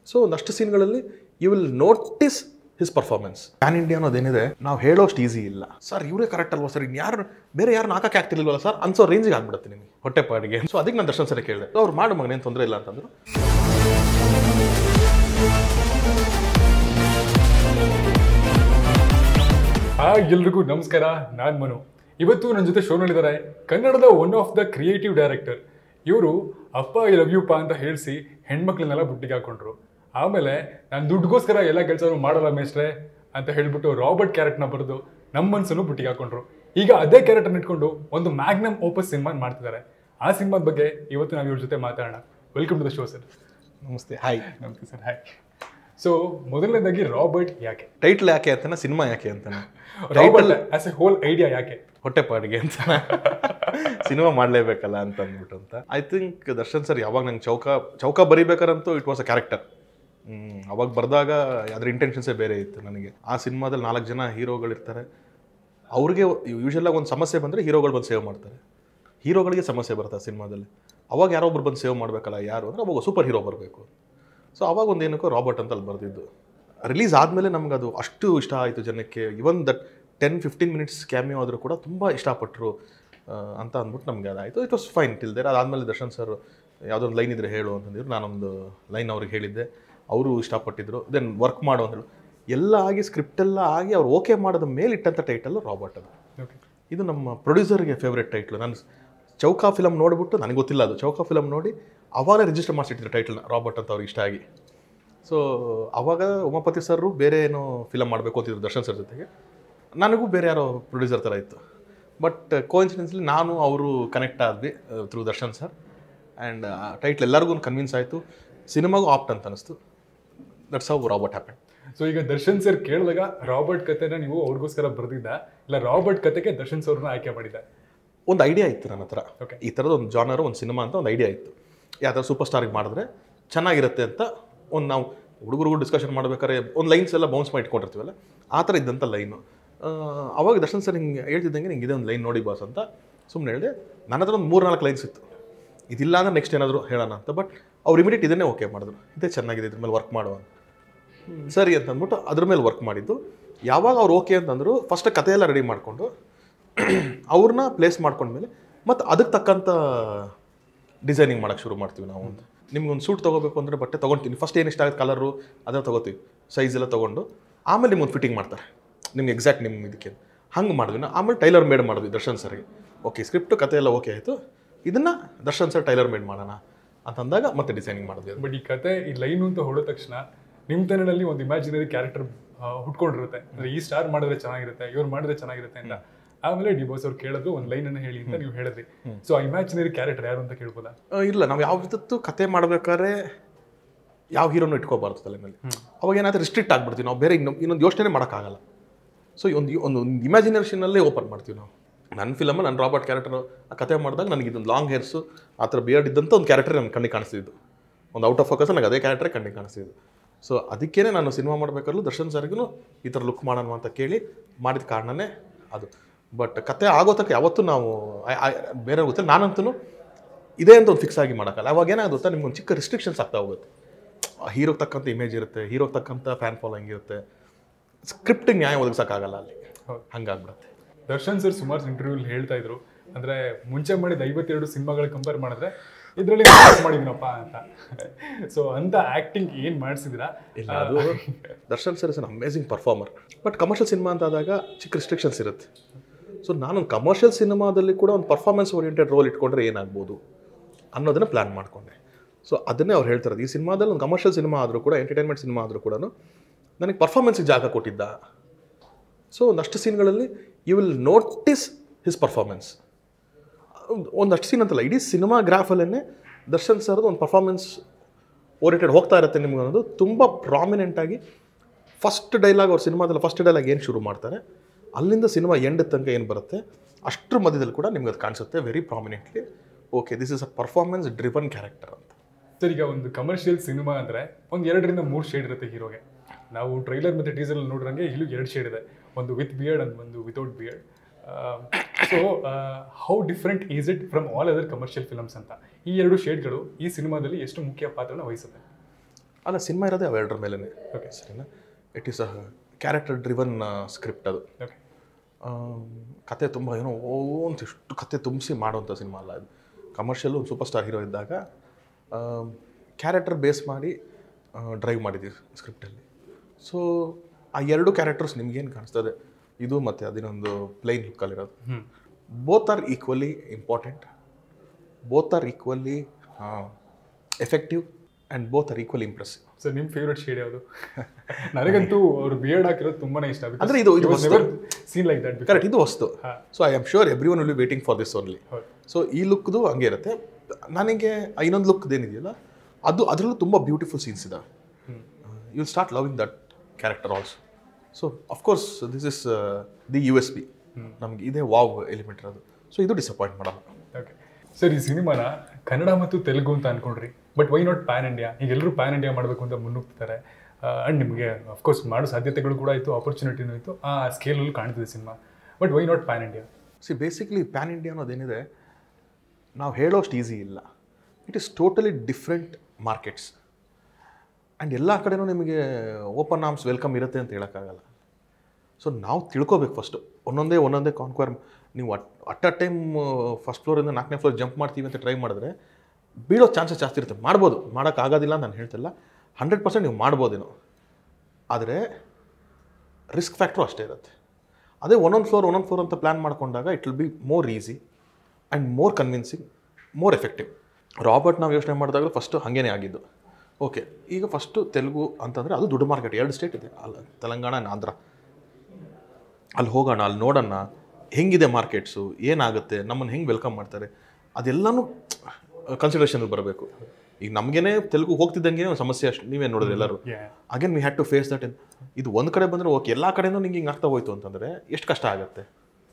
So ಒಂದಷ್ಟು ಸೀನ್ಗಳಲ್ಲಿ you will notice his performance pan India ಅನ್ನೋದೇನಿದೆ ನಾವು ಹೇಳೋಷ್ಟು ಈಸಿ ಇಲ್ಲ ಸರ್ ಇವರೇ ಕರೆಕ್ಟ್ ಅಲ್ವಾ ಸರ್ ಯಾರು ಬೇರೆ ಯಾರು ಹಾಕಕ್ಕೆ ಆಗ್ತಿರ್ಲಿಲ್ವಲ್ಲ ಸರ್ ಅನ್ಸೋ ರೇಂಜಿಗೆ ಆಗ್ಬಿಡುತ್ತೆ ನಿಮಗೆ ಹೊಟ್ಟೆ ಪಾಡಿಗೆ ಸೊ ಅದಕ್ಕೆ ನಾನು ದರ್ಶನ್ ಸರಿ ಕೇಳಿದೆ ಅವ್ರು ಮಾಡು ಮಗನೇನು ತೊಂದರೆ ಇಲ್ಲ ಅಂತಂದ್ರು ಹಾಯ್ ಎಲ್ರಿಗೂ ನಮಸ್ಕಾರ ನಾನು ಮನು ಇವತ್ತು ನನ್ನ ಜೊತೆ ಶೋನಲ್ಲಿದ್ದಾರೆ ಕನ್ನಡದ one of the creative director ಇವರು ಅಪ್ಪ ಐ ಲವ್ ಯು ಪಾ ಅಂತ ಹೇಳಿಸಿ ಹೆಣ್ಮಕ್ಳನ್ನೆಲ್ಲ ಬುಟ್ಟಿಗೆ ಹಾಕೊಂಡ್ರು ಆಮೇಲೆ ನಾನು ದುಡ್ಡುಗೋಸ್ಕರ ಎಲ್ಲ ಕೆಲಸನೂ ಮಾಡಲ್ಲ ಮೇಸ್ಟ್ರೆ ಅಂತ ಹೇಳ್ಬಿಟ್ಟು ರಾಬರ್ಟ್ ಕ್ಯಾರೆಕ್ಟರ್ನ ಬರೆದು ನಮ್ಮ ಮನ್ಸನ್ನು ಬುಟ್ಟಿಗೆ ಹಾಕೊಂಡ್ರು ಈಗ ಅದೇ ಕ್ಯಾರೆಕ್ಟರ್ನ ಇಟ್ಕೊಂಡು ಒಂದು ಮ್ಯಾಗ್ನಮ್ ಓಪಸ್ ಸಿನಿಮಾ ಮಾಡ್ತಿದ್ದಾರೆ ಆ ಸಿನಿಮಾದ ಬಗ್ಗೆ ಇವತ್ತು ನಾವು ಇವ್ರ ಜೊತೆ ಮಾತಾಡೋಣ welcome to the show sir ನಮಸ್ತೆ ಹಾಯ್ ನಮಸ್ತೆ ಸರ್ ಹಾಯ್ ಸೊ ಮೊದಲನೇದಾಗಿ ರಾಬರ್ಟ್ ಯಾಕೆ ಟೈಟ್ಲ್ ಯಾಕೆ ಅಂತಾನೆ ಸಿನಿಮಾ ಯಾಕೆ ಅಂತಾನೆ Robert as a whole idea ಯಾಕೆ ಹೊಟ್ಟೆ ಪಾಡಿಗೆ ಅಂತ ಸಿನಿಮಾ ಮಾಡಲೇಬೇಕಲ್ಲ ಅಂತ ಅಂದ್ಬಿಟ್ಟು ಅಂತ ಐ ಥಿಂಕ್ ದರ್ಶನ್ ಸರ್ ಯಾವಾಗ ನಂಗೆ ಚೌಕ ಚೌಕ ಬರಿಬೇಕಾರಂತೂ ಇಟ್ ವಾಸ್ ಅ ಕ್ಯಾರೆಕ್ಟರ್ ಅವಾಗ ಬರೆದಾಗ ಅದ್ರ ಇಂಟೆನ್ಷನ್ಸೇ ಬೇರೆ ಇತ್ತು ನನಗೆ ಆ ಸಿನಿಮಾದಲ್ಲಿ ನಾಲ್ಕು ಜನ ಹೀರೋಗಳಿರ್ತಾರೆ ಅವ್ರಿಗೆ ಯೂಶಲಾಗಿ ಒಂದು ಸಮಸ್ಯೆ ಬಂದರೆ ಹೀರೋಗಳು ಬಂದು ಸೇವ್ ಮಾಡ್ತಾರೆ ಹೀರೋಗಳಿಗೆ ಸಮಸ್ಯೆ ಬರುತ್ತೆ ಆ ಸಿನಿಮಾದಲ್ಲಿ ಅವಾಗ ಯಾರೋ ಒಬ್ರು ಬಂದು ಸೇವ್ ಮಾಡಬೇಕಲ್ಲ ಯಾರು ಅಂದರೆ ಅವಾಗ ಸೂಪರ್ ಹೀರೋ ಬರಬೇಕು ಸೊ ಅವಾಗ ಒಂದು ಏನಕ್ಕೋ ರಾಬರ್ಟ್ ಅಂತ ಅಲ್ಲಿ ಬರೆದಿದ್ದು ರಿಲೀಸ್ ಆದಮೇಲೆ ನಮ್ಗೆ ಅದು ಅಷ್ಟು ಇಷ್ಟ ಆಯಿತು ಜನಕ್ಕೆ even that ten fifteen minutes cameo ಆದರೂ ಕೂಡ ತುಂಬ ಇಷ್ಟಪಟ್ಟರು ಅಂತ ಅಂದ್ಬಿಟ್ಟು ನಮಗೆ ಅದಾಯಿತು it was fine till there ಅದಾದಮೇಲೆ ದರ್ಶನ್ ಸರ್ ಯಾವುದೋ ಒಂದು ಲೈನ್ ಇದ್ರೆ ಹೇಳು ಅಂತಂದಿದ್ರು ನಾನೊಂದು ಲೈನ್ ಅವ್ರಿಗೆ ಹೇಳಿದ್ದೆ ಅವರು ಇಷ್ಟಪಟ್ಟಿದ್ರು ದೆನ್ ವರ್ಕ್ ಮಾಡು ಅಂತ ಹೇಳು ಎಲ್ಲ ಆಗಿ ಸ್ಕ್ರಿಪ್ಟ್ ಎಲ್ಲ ಆಗಿ ಅವ್ರು ಓಕೆ ಮಾಡಿದ ಮೇಲೆ ಇಟ್ಟಂಥ ಟೈಟಲ್ ರಾಬರ್ಟ್ ಅದು ಓಕೆ ಇದು ನಮ್ಮ ಪ್ರೊಡ್ಯೂಸರ್ಗೆ ಫೇವ್ರೆಟ್ ಟೈಟ್ಲು ನಾನು ಚೌಕಾ ಫಿಲಮ್ ನೋಡಿಬಿಟ್ಟು ನನಗೆ ಗೊತ್ತಿಲ್ಲ ಅದು ಚೌಕಾ ಫಿಲಮ್ ನೋಡಿ ಅವಾಗ ರಿಜಿಸ್ಟರ್ ಮಾಡಿಸಿಟ್ಟಿದ್ರು ಟೈಟಲ್ನ ರಾಬರ್ಟ್ ಅಂತ ಅವ್ರಿಗೆ ಇಷ್ಟ ಆಗಿ ಸೊ ಅವಾಗ ಉಮಾಪತಿ ಸರ್ ಬೇರೆ ಏನೋ ಫಿಲಮ್ ಮಾಡಬೇಕು ಅಂತಿದ್ರು ದರ್ಶನ್ ಸರ್ ಜೊತೆಗೆ ನನಗೂ ಬೇರೆ ಯಾರೋ ಪ್ರೊಡ್ಯೂಸರ್ ಥರ ಇತ್ತು ಬಟ್ ಕೋಇನ್ಸಿಡೆನ್ಸ್ಲಿ ನಾನು ಅವರು ಕನೆಕ್ಟ್ ಆದ್ವಿ through Darshan sir and title ಎಲ್ಲರಿಗೂ ಕನ್ವಿನ್ಸ್ ಆಯಿತು ಸಿನಿಮಾಗೂ ಆಪ್ಟ್ ಅಂತ ಅನಿಸ್ತು that's how Robert happen so ಈಗ ದರ್ಶನ್ ಸರ್ ಕೇಳಿದಾಗ ರಾಬರ್ಟ್ ಕತೆನ ನೀವು ಅವ್ರಿಗೋಸ್ಕರ ಬರ್ದಿದ್ದ ಇಲ್ಲ ರಾಬರ್ಟ್ ಕತೆಗೆ ದರ್ಶನ್ ಸರ್ನ ಆಯ್ಕೆ ಮಾಡಿದ್ದ ಒಂದು ಐಡಿಯಾ ಇತ್ತು ನನ್ನ ಹತ್ರ Okay. ಈ ಥರದ ಒಂದು ಜಾನರ್ ಒಂದು ಸಿನಿಮಾ ಅಂತ ಒಂದು ಐಡಿಯಾ ಇತ್ತು ಯಾವ ಥರ ಸೂಪರ್ ಸ್ಟಾರಿಗೆ ಮಾಡಿದ್ರೆ ಚೆನ್ನಾಗಿರುತ್ತೆ ಅಂತ ಒಂದು ನಾವು ಹುಡುಗರು ಡಿಸ್ಕಷನ್ ಮಾಡ್ಬೇಕಾದ್ರೆ ಒಂದು ಲೈನ್ಸ್ ಎಲ್ಲ ಬೌನ್ಸ್ ಮಾಡಿ ಇಟ್ಕೊಂಡಿರ್ತೀವಲ್ಲ ಆ ಥರ ಇದ್ದಂಥ ಲೈನು ಅವಾಗ ದರ್ಶನ್ ಸರ್ ಹಿಂಗೆ ಹೇಳ್ತಿದ್ದಂಗೆ ನಿಂಗೆ ಇದೇ ಒಂದು ಲೈನ್ ನೋಡಿ ಬಾಸ್ ಅಂತ ಸುಮ್ಮನೆ ಹೇಳಿದೆ ನನ್ನ ಹತ್ರ ಒಂದು ಮೂರು ನಾಲ್ಕು ಲೈನ್ಸ್ ಇತ್ತು ಇದಿಲ್ಲ ಅಂದ್ರೆ ನೆಕ್ಸ್ಟ್ ಏನಾದರೂ ಹೇಳೋಣ ಅಂತ ಬಟ್ ಅವ್ರು ಇಮಿಡಿಯೇಟ್ ಇದನ್ನೇ ಓಕೆ ಮಾಡಿದ್ರು ಇದೇ ಚೆನ್ನಾಗಿದೆ ಇದ್ರ ಮೇಲೆ ವರ್ಕ್ ಮಾಡುವ ಅಂತ. ಹ್ಮ್, ಸರಿ ಅಂತ ಅಂದ್ಬಿಟ್ಟು ಅದ್ರ ಮೇಲೆ ವರ್ಕ್ ಮಾಡಿದ್ದು ಯಾವಾಗ ಅವ್ರು ಓಕೆ ಅಂತಂದ್ರು ಫಸ್ಟ್ ಕತೆ ಎಲ್ಲ ರೆಡಿ ಮಾಡಿಕೊಂಡು ಅವ್ರನ್ನ ಪ್ಲೇಸ್ ಮಾಡ್ಕೊಂಡ್ಮೇಲೆ ಮತ್ತು ಅದಕ್ಕೆ ತಕ್ಕಂಥ ಡಿಸೈನಿಂಗ್ ಮಾಡೋಕ್ಕೆ ಶುರು ಮಾಡ್ತೀವಿ ನಾವು ಅಂತ ನಿಮ್ಗೆ ಒಂದು ಸೂಟ್ ತೊಗೋಬೇಕು ಅಂದರೆ ಬಟ್ಟೆ ತೊಗೊಳ್ತೀನಿ ಫಸ್ಟ್ ಏನು ಇಷ್ಟ ಆಗುತ್ತೆ ಕಲರು ಅದನ್ನು ತೊಗೋತೀವಿ ಸೈಜ್ ಎಲ್ಲ ತೊಗೊಂಡು ಆಮೇಲೆ ನಿಮ್ಗೆ ಫಿಟ್ಟಿಂಗ್ ಮಾಡ್ತಾರೆ ನಿಮ್ಗೆ ಎಕ್ಸಾಕ್ಟ್ ನಿಮ್ಮ ಇದಕ್ಕೆ ಹಂಗೆ ಮಾಡಿದ್ವಿ ನಾವು ಆಮೇಲೆ ಟೈಲರ್ ಮೇಡ್ ಮಾಡಿದ್ವಿ ದರ್ಶನ್ ಸರ್ಗೆ ಓಕೆ ಸ್ಕ್ರಿಪ್ಟು ಕತೆ ಎಲ್ಲ ಓಕೆ ಆಯಿತು ಇದನ್ನು ದರ್ಶನ್ ಸರ್ ಟೈಲರ್ ಮೇಡ್ ಮಾಡೋಣ ಅಂತಂದಾಗ ಮತ್ತೆ ಡಿಸೈನಿಂಗ್ ಮಾಡಿದ್ವಿ ಅದು. ಬಟ್ ಈ ಕತೆ ಈ ಲೈನು ಅಂತ ಹೊಡೋ ತಕ್ಷಣ ನಿಮ್ಮ ತನದಲ್ಲಿ ಒಂದು ಇಮ್ಯಾಜಿನರಿ ಕ್ಯಾರೆಕ್ಟರ್ ಹುಟ್ಕೊಂಡಿರುತ್ತೆ ಅಂದ್ರೆ ಈ ಸ್ಟಾರ್ ಮಾಡಿದ್ರೆ ಚೆನ್ನಾಗಿರುತ್ತೆ ಇವ್ರು ಮಾಡಿದ್ರೆ ಚೆನ್ನಾಗಿರುತ್ತೆ ಅಂತ ಆಮೇಲೆ ಡಿ ಬಾಸ್ ಅವ್ರು ಕೇಳಿದ್ರು ಒಂದು ಲೈನ್ ಅನ್ನ ಹೇಳಿ ಅಂತ ನೀವು ಹೇಳಿದ್ರಿ ಸೊ ಆ ಇಮ್ಯಾಜಿನರಿ ಕ್ಯಾರೆಕ್ಟರ್ ಯಾರು ಅಂತ ಕೇಳ್ಬೋದಾ ಆ, ಇಲ್ಲ ನಾವು ಯಾವತ್ತೂ ಕತೆ ಮಾಡ್ಬೇಕಾದ್ರೆ ಯಾವ ಹೀರೋನು ಇಟ್ಕೋಬಾರ್ದು ತಲೆ ಮೇಲೆ ಅವಾಗ ಏನಾದರೂ ರಿಸ್ಟ್ರಿಕ್ಟ್ ಆಗ್ಬಿಡ್ತೀವಿ ನಾವು ಬೇರೆ ಇನ್ನೊಂದು ಇನ್ನೊಂದು ಯೋಚನೆ ಮಾಡೋಕ್ಕಾಗಲ್ಲ ಸೊ ಒಂದು ಒಂದು ಒಂದು ಇಮ್ಯಾಜಿನೇಷನಲ್ಲೇ ಓಪನ್ ಮಾಡ್ತೀವಿ ನಾವು ನನ್ನ ಫಿಲಮ್ ನನ್ನ ರಾಬರ್ಟ್ ಕ್ಯಾರೆಕ್ಟರ್ ಆ ಕತೆ ಮಾಡಿದಾಗ ನನಗೆ ಇದೊಂದು ಲಾಂಗ್ ಹೇರ್ಸು ಆ ಥರ ಬಿಯರ್ಡ್ ಇದ್ದಂಥ ಒಂದು ಕ್ಯಾರೆಕ್ಟರ್ ನನ್ನ ಕಣ್ಣಿಗೆ ಕಾಣಿಸ್ತಿದ್ದು ಒಂದು ಔಟ್ ಆಫ್ ಫೋಕಸ್ ನನಗೆ ಅದೇ ಕ್ಯಾರೆಕ್ಟರ್ ಕಣ್ಣಿಗೆ ಕಾಣಿಸ್ತಿದ್ದು ಸೊ ಅದಕ್ಕೇ ನಾನು ಸಿನಿಮಾ ಮಾಡಬೇಕಾದ್ರೂ ದರ್ಶನ್ ಸರ್ಗೂ ಈ ಥರ ಲುಕ್ ಮಾಡೋಣ ಅಂತ ಕೇಳಿ ಮಾಡಿದ ಕಾರಣನೇ ಅದು ಬಟ್ ಕತೆ ಆಗೋ ತನಕ ಯಾವತ್ತೂ ನಾವು ಆ- ಆ- ಬೇರೆ ಗೊತ್ತಿಲ್ಲ ನಾನಂತೂ ಇದೇ ಅಂತ ಒಂದು ಫಿಕ್ಸ್ ಆಗಿ ಮಾಡೋಕ್ಕಲ್ಲ ಅವಾಗ ಏನಾಗುತ್ತೆ ಗೊತ್ತಾ ನಿಮ್ಗೆ ಒಂದು ಚಿಕ್ಕ ರಿಸ್ಟ್ರಿಕ್ಷನ್ಸ್ ಆಗ್ತಾ ಹೋಗುತ್ತೆ ಹೀರೋಗೆ ತಕ್ಕಂಥ ಇಮೇಜ್ ಇರುತ್ತೆ ಹೀರೋಗೆ ತಕ್ಕಂಥ ಫ್ಯಾನ್ ಫಾಲೋಯಿಂಗ್ ಇರುತ್ತೆ ಸ್ಕ್ರಿಪ್ಟಿಗೆ ನ್ಯಾಯ ಒದಗಿಸೋಕ್ಕಾಗಲ್ಲ ಅಲ್ಲಿ ಹೌದು. ಹಂಗಾಗ್ಬಿಡುತ್ತೆ ದರ್ಶನ್ ಸರ್ ಸುಮಾರು ಇಂಟರ್ವ್ಯೂಲ್ ಹೇಳ್ತಾ ಇದ್ರು ಅಂದ್ರೆ ಮುಂಚೆ ಮಾಡಿದ ಐವತ್ತೆರಡು ಸಿನಿಮಾಗಳ ಕಂಪೇರ್ ಮಾಡಿದ್ರೆ ಇದರಲ್ಲಿ ಮಾಡಿದಿನಪ್ಪ ಅಂತ ಸೊ ಅಂತ ಆಕ್ಟಿಂಗ್ ಏನ್ ಮಾಡಿಸಿದಿರಾ ಇಲ್ಲ ಅದು Darshan sir is an amazing performer but commercial cinema ಅಂತ ಆದಾಗ ಚಿಕ್ಕ ರಿಸ್ಟ್ರಿಕ್ಷನ್ಸ್ ಇರುತ್ತೆ ಸೊ ನಾನೊಂದು ಕಮರ್ಷಿಯಲ್ ಸಿನಿಮಾದಲ್ಲಿ ಕೂಡ ಒಂದು ಪರ್ಫಾರ್ಮೆನ್ಸ್ ಓರಿಯೆಂಟೆಡ್ ರೋಲ್ ಇಟ್ಕೊಂಡ್ರೆ ಏನಾಗ್ಬೋದು ಅನ್ನೋದನ್ನ ಪ್ಲ್ಯಾನ್ ಮಾಡ್ಕೊಂಡೆ ಸೊ ಅದನ್ನೇ ಅವ್ರು ಹೇಳ್ತಿರೋದು ಈ ಸಿನಿಮಾದಲ್ಲಿ ಒಂದು ಕಮರ್ಷಿಯಲ್ ಸಿನಿಮಾ ಆದರೂ ಕೂಡ ಎಂಟರ್ಟೈನ್ಮೆಂಟ್ ಸಿನಿಮಾ ಆದರೂ ಕೂಡ ನನಗೆ ಪರ್ಫಾರ್ಮೆನ್ಸಿಗೆ ಜಾಗ ಕೊಟ್ಟಿದ್ದ ಸೊ ಒಂದಷ್ಟು ಸೀನ್ಗಳಲ್ಲಿ you will notice his performance ಒಂದಷ್ಟು ಸೀನ್ ಅಂತಲ್ಲ ಇಡೀ ಸಿನಿಮಾ ಗ್ರಾಫಲ್ಲೇ ದರ್ಶನ್ ಸರ್ದು ಒಂದು ಪರ್ಫಾರ್ಮೆನ್ಸ್ ಓರಿಯೆಂಟೆಡ್ ಹೋಗ್ತಾ ಇರುತ್ತೆ ನಿಮ್ಗೆ ಅನ್ನೋದು ತುಂಬ ಪ್ರಾಮಿನೆಂಟ್ ಆಗಿ ಫಸ್ಟ್ ಡೈಲಾಗ್ ಅವ್ರ ಸಿನಿಮಾದಲ್ಲಿ ಫಸ್ಟ್ ಡೈಲಾಗ್ ಏನು ಶುರು ಮಾಡ್ತಾರೆ ಅಲ್ಲಿಂದ ಸಿನಿಮಾ ಎಂಡ್ ತನಕ ಏನು ಬರುತ್ತೆ ಅಷ್ಟ್ರ ಮಧ್ಯದಲ್ಲಿ ಕೂಡ ನಿಮ್ಗೆ ಅದು ಕಾಣಿಸುತ್ತೆ very prominently okay this is a performance driven character ಅಂತ ಸರ್ ಈಗ ಒಂದು ಕಮರ್ಷಿಯಲ್ ಸಿನಿಮಾ ಅಂದ್ರೆ ಒಂದು ಎರಡರಿಂದ ಮೂರು ಶೇಡ್ ಇರುತ್ತೆ ಹೀರೋಗೆ ನಾವು ಟ್ರೈಲರ್ ಮತ್ತು ಟೀಸರ್ ನೋಡ್ರಂಗೆ ಇಲ್ಲೂ ಎರಡು ಶೇಡ್ ಇದೆ ಒಂದು ವಿತ್ ಬಿಯರ್ಡ್ ಅಂಡ್ ಒಂದು without beard so how different is it from all other commercial films ಅಂತ ಈ ಎರಡು ಶೇಡ್ಗಳು ಈ ಸಿನಿಮಾದಲ್ಲಿ ಎಷ್ಟು ಮುಖ್ಯ ಪಾತ್ರನ ವಹಿಸುತ್ತೆ ಅಲ್ಲ ಸಿನಿಮಾ ಇರೋದೇ ಅವೆರಡರ ಮೇಲೇ Okay. ಸರಿನಾ it is a character driven script ಅದು ಓಕೆ ಆಮ್, ಕತೆ ತುಂಬ ಏನೋ ಓ ಅಂತ ಎಷ್ಟು ಕತೆ ತುಂಬಿಸಿ ಮಾಡೋವಂಥ ಸಿನಿಮಾ ಅಲ್ಲ ಇದು ಕಮರ್ಷಿಯಲ್ಲು ಒಂದು ಸೂಪರ್ ಸ್ಟಾರ್ ಹೀರೋ ಇದ್ದಾಗ ಕ್ಯಾರೆಕ್ಟರ್ ಬೇಸ್ ಮಾಡಿ ಡ್ರೈವ್ ಮಾಡಿದ್ದೀವಿ ಸ್ಕ್ರಿಪ್ಟಲ್ಲಿ ಸೊ ಆ ಎರಡು ಕ್ಯಾರೆಕ್ಟರ್ಸ್ ನಿಮ್ಗೇನು ಕಾಣಿಸ್ತದೆ ಇದು ಮತ್ತು ಅದಿನೊಂದು ಪ್ಲೈನ್ ಲುಕ್ಕಲ್ಲಿರೋದು ಹ್ಞೂ both are equally important both are equally effective and both are equally impressive sir ನಿಮ್ಮ ಫೇವ್ರೆಟ್ ಶೇಡ್ ಯಾವುದು ನನಗಂತೂ ಅವ್ರು ಬಿಯರ್ಡ್ ಹಾಕಿರೋದು ತುಂಬಾನೇ ಇಷ್ಟ ಅಂದ್ರೆ ಇದು- ಇದು ಹೊಸ್ತು. ಸೀನ್ ಲೈಕ್ ದಟ್ ಕರೆಕ್ಟ್ ಇದು ವಸ್ತು ಹಾ. So I am sure everyone will be waiting for this only ಹೌದು ಸೊ ಈ ಲುಕ್ದು ಹಂಗೆ ಇರುತ್ತೆ ನನಗೆ ಇನ್ನೊಂದು ಲುಕ್ ಏನಿದೆಯಲ್ಲ ಅದು ಅದರಲ್ಲೂ ತುಂಬ ಬ್ಯೂಟಿಫುಲ್ ಸೀನ್ಸ್ ಇದಾವೆ you start loving that character also so of course this is the U S B ನಮಗೆ ಇದೇ ವಾವ್ ಎಲಿಮೆಂಟ್ ಇರೋದು ಸೊ ಇದು ಡಿಸಪಾಯಿಂಟ್ ಮಾಡಲ್ಲ ಓಕೆ ಸರ್ ಈ ಸಿನಿಮಾನ ಕನ್ನಡ ಮತ್ತು ತೆಲುಗು ಅಂತ ಅನ್ಕೊಂಡ್ರಿ but why not pan India ಈಗ ಎಲ್ಲರೂ ಪ್ಯಾನ್ ಇಂಡಿಯಾ ಮಾಡಬೇಕು ಅಂತ ಮುನ್ನುಗ್ತಿದ್ದಾರೆ ಆ್ಯಂಡ್ ನಿಮಗೆ ಅಫ್ಕೋರ್ಸ್ ಮಾಡೋ ಸಾಧ್ಯತೆಗಳು ಕೂಡ ಇತ್ತು ಆಪರ್ಚುನಿಟಿನೂ ಇತ್ತು ಆ ಸ್ಕೇಲಲ್ಲಿ ಕಾಣ್ತಿದೆ cinema but why not pan India see basically pan India ಅನ್ನೋದೇನಿದೆ ನಾವು ಹೇಳೋಷ್ಟು ಈಸಿ ಇಲ್ಲ it is totally different markets and ಎಲ್ಲ ಕಡೆನೂ ನಿಮಗೆ ಓಪನ್ ಆರ್ಮ್ಸ್ ವೆಲ್ಕಮ್ ಇರುತ್ತೆ ಅಂತ ಹೇಳೋಕ್ಕಾಗಲ್ಲ ಸೊ ನಾವು ತಿಳ್ಕೊಬೇಕು ಫಸ್ಟು ಒಂದೊಂದೇ ಒಂದೊಂದೇ ಕಾನ್ಕ್ವರ್ ನೀವು at at a time first ಫ್ಲೋರಿಂದ ನಾಲ್ಕನೇ ಫ್ಲೋರ್ ಜಂಪ್ ಮಾಡ್ತೀವಿ ಅಂತ ಟ್ರೈ ಮಾಡಿದ್ರೆ ಬೀಳೋ ಚಾನ್ಸಸ್ ಜಾಸ್ತಿ ಇರುತ್ತೆ ಮಾಡ್ಬೋದು ಮಾಡೋಕ್ಕಾಗೋದಿಲ್ಲ ಅಂತ ನಾನು ಹೇಳ್ತಿಲ್ಲ ಹಂಡ್ರೆಡ್ ಪರ್ಸೆಂಟ್ ನೀವು ಮಾಡ್ಬೋದೇನೋ ಆದರೆ ರಿಸ್ಕ್ ಫ್ಯಾಕ್ಟ್ರು ಅಷ್ಟೇ ಇರುತ್ತೆ ಅದೇ ಒಂದೊಂದು ಫ್ಲೋರ್ ಒಂದೊಂದು ಫ್ಲೋರ್ ಅಂತ ಪ್ಲ್ಯಾನ್ ಮಾಡ್ಕೊಂಡಾಗ it will be more easy and more convincing more effective Robert ನಾವು ಯೋಚನೆ ಮಾಡಿದಾಗ ಫಸ್ಟು ಹಾಗೇನೆ ಆಗಿದ್ದು ಓಕೆ ಈಗ ಫಸ್ಟು ತೆಲುಗು ಅಂತಂದರೆ ಅದು ದೊಡ್ಡ ಮಾರ್ಕೆಟ್ ಎರಡು ಸ್ಟೇಟ್ ಇದೆ ಅಲ್ಲ ತೆಲಂಗಾಣ and ಆಂಧ್ರ ಅಲ್ಲಿ ಹೋಗೋಣ ಅಲ್ಲಿ ನೋಡೋಣ ಹೆಂಗಿದೆ ಮಾರ್ಕೆಟ್ಸು ಏನಾಗುತ್ತೆ ನಮ್ಮನ್ನು ಹೆಂಗೆ ವೆಲ್ಕಮ್ ಮಾಡ್ತಾರೆ ಅದೆಲ್ಲನೂ ಕನ್ಸಿಡರೇಷನಲ್ಲಿ ಬರಬೇಕು ಈಗ ನಮಗೇನೆ ತೆಲುಗು ಹೋಗ್ತಿದ್ದಂಗೆ ಒಂದು ಸಮಸ್ಯೆ ಅಷ್ಟು ನೀವೇ ನೋಡಿದ್ರಿ ಎಲ್ಲರೂ again we had to face that ಇದು ಒಂದು ಕಡೆ ಬಂದರೆ ಓಕೆ ಎಲ್ಲ ಕಡೆನೂ ನಿಂಗೆ ಹಿಂಗೆ ಆಗ್ತಾ ಹೋಯ್ತು ಅಂತಂದರೆ ಎಷ್ಟು ಕಷ್ಟ ಆಗುತ್ತೆ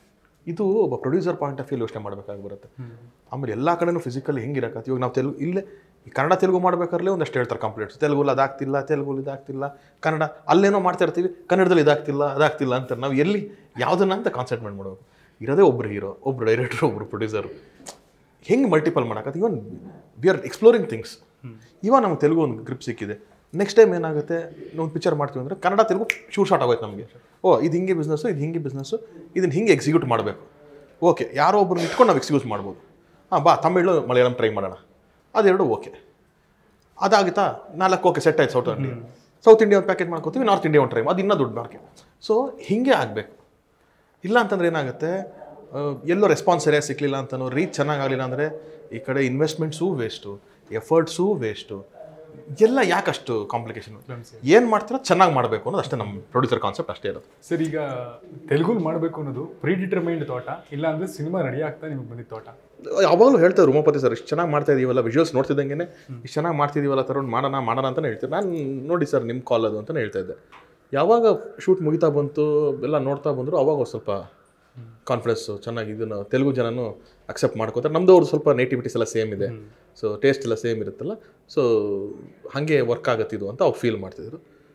ಇದು ಒಬ್ಬ ಪ್ರೊಡ್ಯೂಸರ್ ಪಾಯಿಂಟ್ ಆಫ್ ವ್ಯೂ ಯೋಚನೆ ಮಾಡಬೇಕಾಗಿ ಬರುತ್ತೆ ಆಮೇಲೆ ಎಲ್ಲ ಕಡೆನೂ ಫಿಸಿಕಲಿ ಹೆಂಗಿರಕತ್ತೆ ಇವಾಗ ನಾವು ತೆಲುಗು ಇಲ್ಲೇ ಈ ಕನ್ನಡ ತೆಲುಗು ಮಾಡ್ಬೇಕಾದ್ರೆ ಒಂದಷ್ಟು ಹೇಳ್ತಾರೆ ಕಂಪ್ಲೇಂಟ್ಸ್ ತೆಲುಗಲ್ಲಿ ಅದಾಗ್ತಿಲ್ಲ ತೆಲುಗಲ್ಲಿ ಇದಾಗ್ತಿಲ್ಲ ಕನ್ನಡ ಅಲ್ಲೇನೋ ಮಾಡ್ತಾ ಇರ್ತೀವಿ ಕನ್ನಡದಲ್ಲಿ ಇದಾಗ್ತಿಲ್ಲ ಅದಾಗ್ತಿಲ್ಲ ಅಂತ ನಾವು ಎಲ್ಲಿ ಯಾವುದನ್ನ ಅಂತ ಕಾನ್ಸಂಟ್ರೇಟ್ ಮಾಡಬೇಕು ಇರೋದೇ ಒಬ್ರು ಹೀರೋ ಒಬ್ರು ಡೈರೆಕ್ಟರ್ ಒಬ್ರು ಪ್ರೊಡ್ಯೂಸರು ಹೆಂಗೆ ಮಲ್ಟಿಪಲ್ ಮಾಡೋಕ್ಕತ್ತೆ even we are exploring things ಇವಾಗ ನಮ್ಗೆ ತೆಲುಗು ಒಂದು ಗ್ರಿಪ್ ಸಿಕ್ಕಿದೆ ನೆಕ್ಸ್ಟ್ ಟೈಮ್ ಏನಾಗುತ್ತೆ ಒಂದು ಪಿಕ್ಚರ್ ಮಾಡ್ತೀವಿ ಅಂದರೆ ಕನ್ನಡ ತೆಲುಗು ಶೂಟ್ ಶಾಟ್ ಆಗೋಯ್ತು ನಮಗೆ ಓ ಇದು ಹಿಂಗೆ ಬಿಸ್ನೆಸ್ಸು ಇದು ಹಿಂಗೆ ಬಿಸ್ನೆಸ್ಸು ಇದನ್ನು ಹಿಂಗೆ ಎಕ್ಸಿಕ್ಯೂಟ್ ಮಾಡಬೇಕು ಓಕೆ ಯಾರೋ ಒಬ್ಬರನ್ನ ಇಟ್ಕೊಂಡು ನಾವು ಎಕ್ಸಿಕ್ಯೂಟ್ ಮಾಡ್ಬೋದು ಹಾಂ ಬಾ ತಮಿಳು ಮಲಯಾಳಂ ಟ್ರೈ ಮಾಡೋಣ ಅದೆರಡು ಓಕೆ ಅದಾಗುತ್ತಾ ನಾಲ್ಕು ಓಕೆ ಸೆಟ್ ಆಯ್ತು ಸೌತ್ ಇಂಡಿಯಾ ಸೌತ್ ಇಂಡಿಯಾ ಒಂದು ಪ್ಯಾಕೇಜ್ ಮಾಡ್ಕೋತೀವಿ ನಾರ್ತ್ ಇಂಡಿಯಾ ಒಂದು ಟ್ರೈ ಅದು ಇನ್ನೂ ದೊಡ್ಡ ಮಾರ್ಕೆಟ್ ಸೊ ಹಿಂಗೆ ಆಗಬೇಕು ಇಲ್ಲ ಅಂತಂದ್ರೆ ಏನಾಗುತ್ತೆ ಆ, ಎಲ್ಲೋ ರೆಸ್ಪಾನ್ಸ್ ಸರಿಯಾಗಿ ಸಿಕ್ಕಲಿಲ್ಲ ಅಂತನೋ ರೀಚ್ ಚೆನ್ನಾಗಾಗಲಿಲ್ಲ ಅಂದರೆ ಈ ಕಡೆ ಇನ್ವೆಸ್ಟ್ಮೆಂಟ್ಸೂ ವೇಸ್ಟು ಎಫರ್ಟ್ಸೂ ವೇಸ್ಟು ಎಲ್ಲ ಯಾಕಷ್ಟು ಕಾಂಪ್ಲಿಕೇಶನ್ ಏನು ಮಾಡ್ತೀರೋ ಚೆನ್ನಾಗಿ ಮಾಡಬೇಕು ಅನ್ನೋದು ಅಷ್ಟೇ ನಮ್ಮ ಪ್ರೊಡ್ಯೂಸರ್ ಕಾನ್ಸೆಪ್ಟ್ ಅಷ್ಟೇ ಇರೋದು ಸರ್ ಈಗ ತೆಲುಗುಲ್ ಮಾಡಬೇಕು ಅನ್ನೋದು ಪ್ರೀ ಡಿಟರ್ಮೈನ್ಡ್ ತೋಟ ಇಲ್ಲ ಅಂದ್ರೆ ಸಿನಿಮಾ ರೆಡಿ ಆಗ್ತಾ ನಿಮ್ಗೆ ಬಂದಿದ್ದ ತೋಟ ಯಾವಾಗಲೂ ಹೇಳ್ತಾರೆ ಉಮಾಪತಿ ಸರ್ ಇಷ್ಟು ಚೆನ್ನಾಗಿ ಮಾಡ್ತಾ ಇದೀವಲ್ಲ ವಿಜುವಲ್ಸ್ ನೋಡ್ತಿದ್ದಂಗೆ ಇಷ್ಟು ಚೆನ್ನಾಗಿ ಮಾಡ್ತಿದೀವಲ್ಲ ತರುಣ್ ಮಾಡೋಣ ಮಾಡೋಣ ಅಂತಲೇ ಹೇಳ್ತೀವಿ ನಾನು ನೋಡಿ ಸರ್ ನಿಮ್ಮ ಕಾಲ್ ಅದು ಅಂತಲೇ ಹೇಳ್ತಾ ಇದ್ದೆ ಯಾವಾಗ ಶೂಟ್ ಮುಗಿತಾ ಬಂತು ಎಲ್ಲ ನೋಡ್ತಾ ಬಂದರು ಅವಾಗ ಒಂದ್ ಸ್ವಲ್ಪ ಕಾನ್ಫಿಡೆನ್ಸು ಚೆನ್ನಾಗಿ ಇದನ್ನು ತೆಲುಗು ಜನನು ಅಕ್ಸೆಪ್ಟ್ ಮಾಡ್ಕೋತಾರೆ ನಮ್ಮದು ಅವ್ರು ಸ್ವಲ್ಪ ನೇಟಿವಿಟೀಸ್ ಎಲ್ಲ ಸೇಮ್ ಇದೆ ಸೊ ಟೇಸ್ಟ್ ಎಲ್ಲ ಸೇಮ್ ಇರುತ್ತಲ್ಲ ಸೊ ಹಾಗೆ ವರ್ಕ್ ಆಗತ್ತಿದು ಅಂತ ಅವ್ರು ಫೀಲ್ ಮಾಡ್ತಿದ್ರು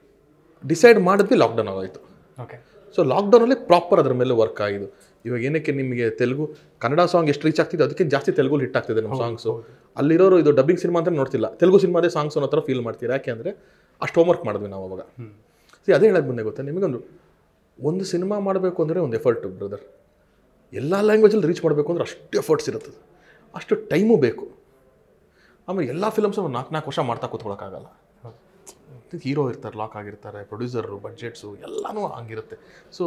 ಡಿಸೈಡ್ ಮಾಡಿದ್ವಿ ಲಾಕ್ಡೌನ್ ಆಗೋಯ್ತು ಓಕೆ ಸೊ ಲಾಕ್ಡೌನಲ್ಲಿ ಪ್ರಾಪರ್ ಅದ್ರ ಮೇಲೆ ವರ್ಕ್ ಆಗಿದ್ದು ಇವಾಗ ಏನಕ್ಕೆ ನಿಮಗೆ ತೆಲುಗು ಕನ್ನಡ ಸಾಂಗ್ ಎಷ್ಟು ರೀಚ್ ಆಗ್ತಿದೆ ಅದಕ್ಕೆ ಜಾಸ್ತಿ ತೆಲುಗು ಹಿಟ್ ಆಗ್ತಿದೆ ನಮ್ಮ ಸಾಂಗ್ಸು ಅಲ್ಲಿರೋರು ಇದು ಡಬ್ಬಿಂಗ್ ಸಿನಿಮಾ ಅಂತ ನೋಡ್ತಿಲ್ಲ ತೆಲುಗು ಸಿನಿಮಾದೇ ಸಾಂಗ್ಸ್ ಅನ್ನೋ ಥರ ಫೀಲ್ ಮಾಡ್ತೀರಾ ಯಾಕೆ ಅಂದರೆ ಅಷ್ಟು ಹೋಮ್ವರ್ಕ್ ಮಾಡಿದ್ವಿ ನಾವು ಅವಾಗ ಸಿ ಅದೇ ಹೇಳಕ್ಕೆ ಬಂದೆ ಗೊತ್ತಾ ನಿಮಗೊಂದು ಒಂದು ಸಿನಿಮಾ ಮಾಡಬೇಕು ಅಂದರೆ ಒಂದು ಎಫರ್ಟ್ ಬ್ರದರ್ ಎಲ್ಲ ಲ್ಯಾಂಗ್ವೇಜಲ್ಲಿ ರೀಚ್ ಮಾಡಬೇಕು ಅಂದ್ರೆ ಅಷ್ಟು ಎಫರ್ಟ್ಸ್ ಇರುತ್ತೆ ಅಷ್ಟು ಟೈಮು ಬೇಕು ಆಮೇಲೆ ಎಲ್ಲ ಫಿಲಮ್ಸು ನಾಲ್ಕು ನಾಲ್ಕು ವರ್ಷ ಮಾಡ್ತಾ ಕೂತ್ಕೊಳ್ಳೋಕ್ಕಾಗಲ್ಲ ಹೀರೋ ಇರ್ತಾರೆ ಲಾಕ್ ಆಗಿರ್ತಾರೆ ಪ್ರೊಡ್ಯೂಸರು ಬಡ್ಜೆಟ್ಸು ಎಲ್ಲನೂ ಹಂಗಿರುತ್ತೆ so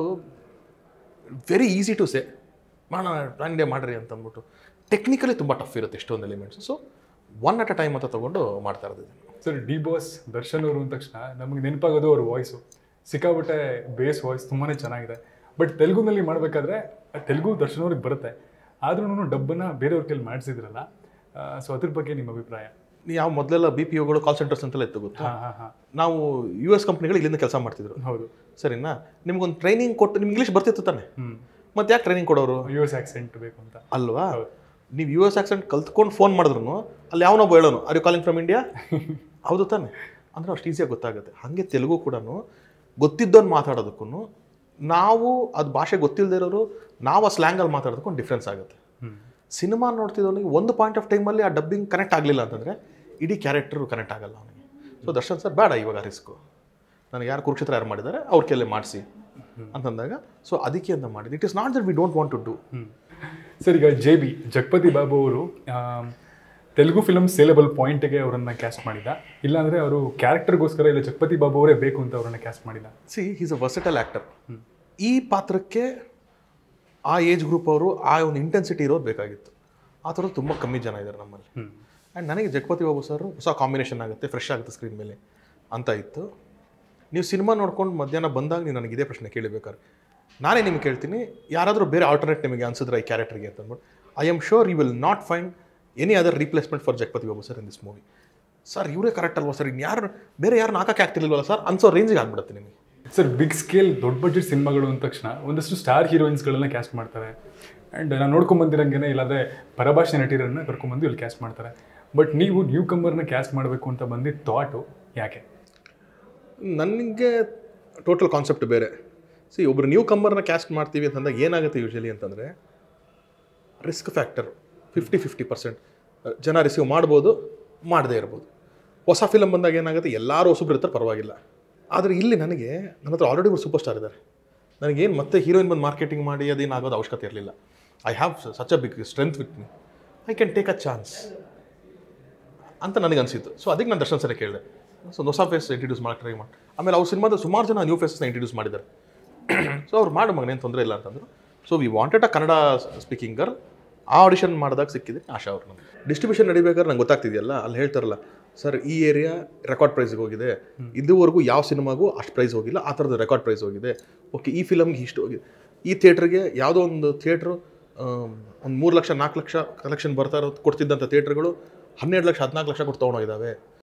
very easy to say ಮಾಡೋಣ ಪ್ಲಾನ್ ಇಂಡಿಯಾ ಮಾಡ್ರಿ ಅಂತ ಅಂದ್ಬಿಟ್ಟು ಟೆಕ್ನಿಕಲಿ ತುಂಬ ಟಫ್ ಇರುತ್ತೆ ಎಷ್ಟೊಂದು elements so one at a time ಅಂತ ತೊಗೊಂಡು ಮಾಡ್ತಾ ಇರೋದು ಇದನ್ನು. ಸರ್ ಡಿ ಬಾಸ್ ದರ್ಶನ್ ಅವರು ಅಂದ ತಕ್ಷಣ ನಮಗೆ ನೆನಪಾಗೋದು ಅವ್ರ ವಾಯ್ಸು ಸಿಕ್ಕಾಬಿಟ್ಟೆ ಬೇಸ್ ವಾಯ್ಸ್ ತುಂಬಾ ಚೆನ್ನಾಗಿದೆ ಬಟ್ ತೆಲುಗುನಲ್ಲಿ ಮಾಡಬೇಕಾದ್ರೆ ತೆಲುಗು ದರ್ಶನ್ ಅವ್ರಿಗೆ ಬರುತ್ತೆ ಆದ್ರೂ ಡಬ್ಬನ್ನ ಬೇರೆಯವ್ರ ಕೈಲಿ ಮಾಡಿಸಿದ್ರಲ್ಲ ಸೊ ಅದ್ರ ಬಗ್ಗೆ ನಿಮ್ಮ ಅಭಿಪ್ರಾಯ ಯಾವ ಮೊದಲೆಲ್ಲ ಬಿ ಪಿ ಒಗಳು ಕಾಲ್ ಸೆಂಟರ್ಸ್ ಅಂತೆಲ್ಲ ಇತ್ತು ಗೊತ್ತಾ ಹಾಂ ಹಾಂ ಹಾಂ ನಾವು ಯು ಎಸ್ ಕಂಪ್ನಿಗಳು ಇಲ್ಲಿಂದ ಕೆಲಸ ಮಾಡ್ತಿದ್ರು ಹೌದು ಸರಿನಾ ನಿಮ್ಗೊಂದು ಟ್ರೈನಿಂಗ್ ಕೊಟ್ಟು ನಿಮ್ಗೆ ಇಂಗ್ಲೀಷ್ ಬರ್ತಿತ್ತು ತಾನೆ ಹ್ಮ್ ಮತ್ತೆ ಯಾಕೆ ಟ್ರೈನಿಂಗ್ ಕೊಡೋರು ಯು ಎಸ್ ಆಕ್ಸೆಂಟ್ ಬೇಕು ಅಂತ ಅಲ್ವಾ ಹೌದು. ನೀವು ಯು ಎಸ್ ಆಕ್ಸೆಂಟ್ ಕಲ್ತ್ಕೊಂಡು ಫೋನ್ ಮಾಡಿದ್ರು ಅಲ್ಲಿ ಯಾವನೊಬ್ಬ ಹೇಳೋನು are you calling from India ಹೌದು ತಾನೆ ಅಂದರೆ ಅಷ್ಟು ಈಸಿಯಾಗಿ ಗೊತ್ತಾಗುತ್ತೆ ಹಾಗೆ ತೆಲುಗು ಕೂಡ ಗೊತ್ತಿದ್ದವ್ನು ಮಾತಾಡೋದಕ್ಕೂ ನಾವು ಅದು ಭಾಷೆ ಗೊತ್ತಿಲ್ಲದೆ ಇರೋರು ನಾವು ಆ ಸ್ಲ್ಯಾಂಗಲ್ಲಿ ಮಾತಾಡೋದಕ್ಕೂ ಡಿಫ್ರೆನ್ಸ್ ಆಗುತ್ತೆ ಹ್ಮ್ ಸಿನಿಮಾ ನೋಡ್ತಿದ್ದವನಿಗೆ ಒಂದು ಪಾಯಿಂಟ್ ಆಫ್ ಟೈಮಲ್ಲಿ ಆ ಡಬ್ಬಿಂಗ್ ಕನೆಕ್ಟ್ ಆಗಲಿಲ್ಲ ಅಂತಂದರೆ ಇಡೀ ಕ್ಯಾರೆಕ್ಟರ್ ಕನೆಕ್ಟ್ ಆಗಲ್ಲ ಅವನಿಗೆ ಸೊ ದರ್ಶನ್ ಸರ್ ಬೇಡ ಇವಾಗ ರಿಸ್ಕು ನನಗೆ ಯಾರು ಕುರುಕ್ಷೇತ್ರ ಯಾರು ಮಾಡಿದ್ದಾರೆ ಅವ್ರ ಕೈಲೇ ಮಾಡಿಸಿ ಅಂತಂದಾಗ ಸೊ ಅದಕ್ಕೆ ಅಂತ ಮಾಡಿದ್ದು it is not that we don't want to do sir ಈಗ ಜೆ ಬಿ ಜಗಪತಿ ಬಾಬು ಅವರು ತೆಲುಗು ಫಿಲಮ್ ಸೇಲೆಬಲ್ ಪಾಯಿಂಟ್ಗೆ ಅವರನ್ನ ಕ್ಯಾಸ್ಟ್ ಮಾಡಿದ ಇಲ್ಲಾಂದ್ರೆ ಅವರು ಕ್ಯಾರೆಕ್ಟರ್ಗೋಸ್ಕರ ಇಲ್ಲ ಜಗಪತಿ ಬಾಬು ಅವರೇ ಬೇಕು ಅಂತ ಅವರನ್ನ ಕ್ಯಾಸ್ಟ್ ಮಾಡಿದ see is a versatile actor ಈ ಪಾತ್ರಕ್ಕೆ ಆ ಏಜ್ ಗ್ರೂಪ್ ಅವರು ಆ ಒಂದು ಇಂಟೆನ್ಸಿಟಿ ಇರೋದು ಬೇಕಾಗಿತ್ತು ಆ ಥರದ್ದು ತುಂಬ ಕಮ್ಮಿ ಜನ ಇದ್ದಾರೆ ನಮ್ಮಲ್ಲಿ ಆ್ಯಂಡ್ ನನಗೆ ಜಗಪತಿ ಬಾಬು ಸರ್ ಹೊಸ ಕಾಂಬಿನೇಷನ್ ಆಗುತ್ತೆ ಫ್ರೆಶ್ ಆಗುತ್ತೆ ಸ್ಕ್ರೀನ್ ಮೇಲೆ ಅಂತ ಇತ್ತು ನೀವು ಸಿನಿಮಾ ನೋಡ್ಕೊಂಡು ಮಧ್ಯಾಹ್ನ ಬಂದಾಗ ನೀವು ನನಗೆ ಇದೇ ಪ್ರಶ್ನೆ ಕೇಳಬೇಕಾದ್ರೆ ನಾನೇ ನಿಮ್ಗೆ ಕೇಳ್ತೀನಿ ಯಾರಾದರೂ ಬೇರೆ ಆಲ್ಟರ್ನೇಟ್ ನಿಮಗೆ ಅನ್ಸಿದ್ರೆ ಈ ಕ್ಯಾರೆಕ್ಟರ್ಗೆ ಅಂತ ಅಂದ್ಬಿಟ್ಟು I am sure you will not find any other replacement for Jagapathi Babu sir in this movie sir ಇವರೇ ಕರೆಕ್ಟ್ ಅಲ್ವಾ ಸರ್ ಇನ್ಯಾರು ಬೇರೆ ಯಾರನ್ನ ಹಾಕಕ್ಕೆ ಆಗ್ತಿರ್ಲಿಲ್ವಲ್ಲ ಸರ್ ಅನ್ಸೋ ರೇಂಜಿಗೆ ಆಗ್ಬಿಡುತ್ತೆ ನಿಮಗೆ ಸರ್ ಬಿಗ್ ಸ್ಕೇಲ್ ದೊಡ್ಡ ಬಡ್ಜೆಟ್ ಸಿನಿಮಾಗಳು ಅಂದ ತಕ್ಷಣ ಒಂದಷ್ಟು ಸ್ಟಾರ್ ಹೀರೋಯಿನ್ಸ್ಗಳನ್ನ ಕ್ಯಾಸ್ಟ್ ಮಾಡ್ತಾರೆ ಆ್ಯಂಡ್ ನಾನು ನೋಡ್ಕೊಂಡ್ ಬಂದಿರಂಗೆ ಇಲ್ಲಾಂದ್ರೆ ಪರಭಾಷೆ ನಟಿಯರನ್ನ ಕರ್ಕೊಂಡ್ಬಂದು ಇಲ್ಲಿ ಕ್ಯಾಸ್ಟ್ ಮಾಡ್ತಾರೆ ಬಟ್ ನೀವು ನ್ಯೂ ಕಮ್ಮರ್ನ ಕ್ಯಾಸ್ಟ್ ಮಾಡಬೇಕು ಅಂತ ಬಂದಿದ್ದ ಥಾಟು ಯಾಕೆ ನನಗೆ ಟೋಟಲ್ ಕಾನ್ಸೆಪ್ಟ್ ಬೇರೆ ಸಿ ಒಬ್ರು ನ್ಯೂ ಕಮ್ಮರ್ನ ಕ್ಯಾಸ್ಟ್ ಮಾಡ್ತೀವಿ ಅಂತಂದಾಗ ಏನಾಗುತ್ತೆ ಯೂಶಲಿ ಅಂತಂದರೆ risk factor fifty fifty percent ಜನ ರಿಸೀವ್ ಮಾಡ್ಬೋದು ಮಾಡದೇ ಇರ್ಬೋದು ಹೊಸ ಫಿಲಮ್ ಬಂದಾಗ ಏನಾಗುತ್ತೆ ಎಲ್ಲರೂ ಹೊಸಬ್ರು ಇರ್ತಾರೆ ಪರವಾಗಿಲ್ಲ ಆದರೆ ಇಲ್ಲಿ ನನಗೆ ನನ್ನ ಹತ್ರ ಆಲ್ರೆಡಿ ಒಂದು ಸೂಪರ್ ಸ್ಟಾರ್ ಇದ್ದಾರೆ ನನಗೇನು ಮತ್ತೆ ಹೀರೋಯಿನ್ ಬಂದು ಮಾರ್ಕೆಟಿಂಗ್ ಮಾಡಿ ಅದೇನು ಆಗೋದು ಅವಶ್ಯಕತೆ ಇರಲಿಲ್ಲ I have such a big strength with me I can take a chance ಅಂತ ನನಗೆ ಅನಿಸಿತ್ತು ಸೊ ಅದಕ್ಕೆ ನಾನು ದರ್ಶನ್ ಸರಿ ಕೇಳಿದೆ ಸೊ ಹೊಸ ಫೇಸ್ ಇಂಟ್ರಡ್ಯೂಸ್ ಮಾಡಕ್ಕೆ ಟ್ರೈ ಮಾಡಿ ಆಮೇಲೆ ಅವ್ರ ಸಿನಿಮಾದ ಸುಮಾರು ಜನ ನ್ಯೂ ಫೇಸಸ್ನ ಇಂಟ್ರಡ್ಯೂಸ್ ಮಾಡಿದ್ದಾರೆ ಸೊ ಅವ್ರು ಮಾಡು ಮಗನೇನು ತೊಂದರೆ ಇಲ್ಲ ಅಂತಂದರು so we wanted a Kannada speaking girl ಆ ಆಡಿಷನ್ ಮಾಡಿದಾಗ ಸಿಕ್ಕಿದೆ ಆಶಾ ಅವ್ರು ನಮ್ಗೆ ಡಿಸ್ಟ್ರಿಬ್ಯೂಷನ್ ನಡಿಬೇಕಾದ್ರೆ ನಂಗೆ ಗೊತ್ತಾಗ್ತಿದೆಯಲ್ಲ ಅಲ್ಲಿ ಹೇಳ್ತಾರಲ್ಲ ಸರ್ ಈ ಏರಿಯಾ ರೆಕಾರ್ಡ್ ಪ್ರೈಸ್ಗೆ ಹೋಗಿದೆ ಇದುವರೆಗೂ ಯಾವ ಸಿನಿಮಾಗೂ ಅಷ್ಟು ಪ್ರೈಸ್ ಹೋಗಿಲ್ಲ ಆ ಥರದ ರೆಕಾರ್ಡ್ ಪ್ರೈಸ್ ಹೋಗಿದೆ ಓಕೆ ಈ ಫಿಲಮ್ಗೆ ಇಷ್ಟು ಹೋಗಿದೆ ಈ ಥಿಯೇಟ್ರಿಗೆ ಯಾವುದೋ ಒಂದು ಥಿಯೇಟ್ರು ಒಂದು ಮೂರು ಲಕ್ಷ ನಾಲ್ಕು ಲಕ್ಷ ಕಲೆಕ್ಷನ್ ಬರ್ತಾ ಇರೋದು ಕೊಡ್ತಿದ್ದಂಥ ಥಿಯೇಟ್ರ್ಗಳು ಹನ್ನೆರಡು ಲಕ್ಷ ಹದಿನಾಲ್ಕು ಲಕ್ಷ ಕೊಟ್ಟು ತೊಗೊಂಡೋಗಿದ್ದಾವೆ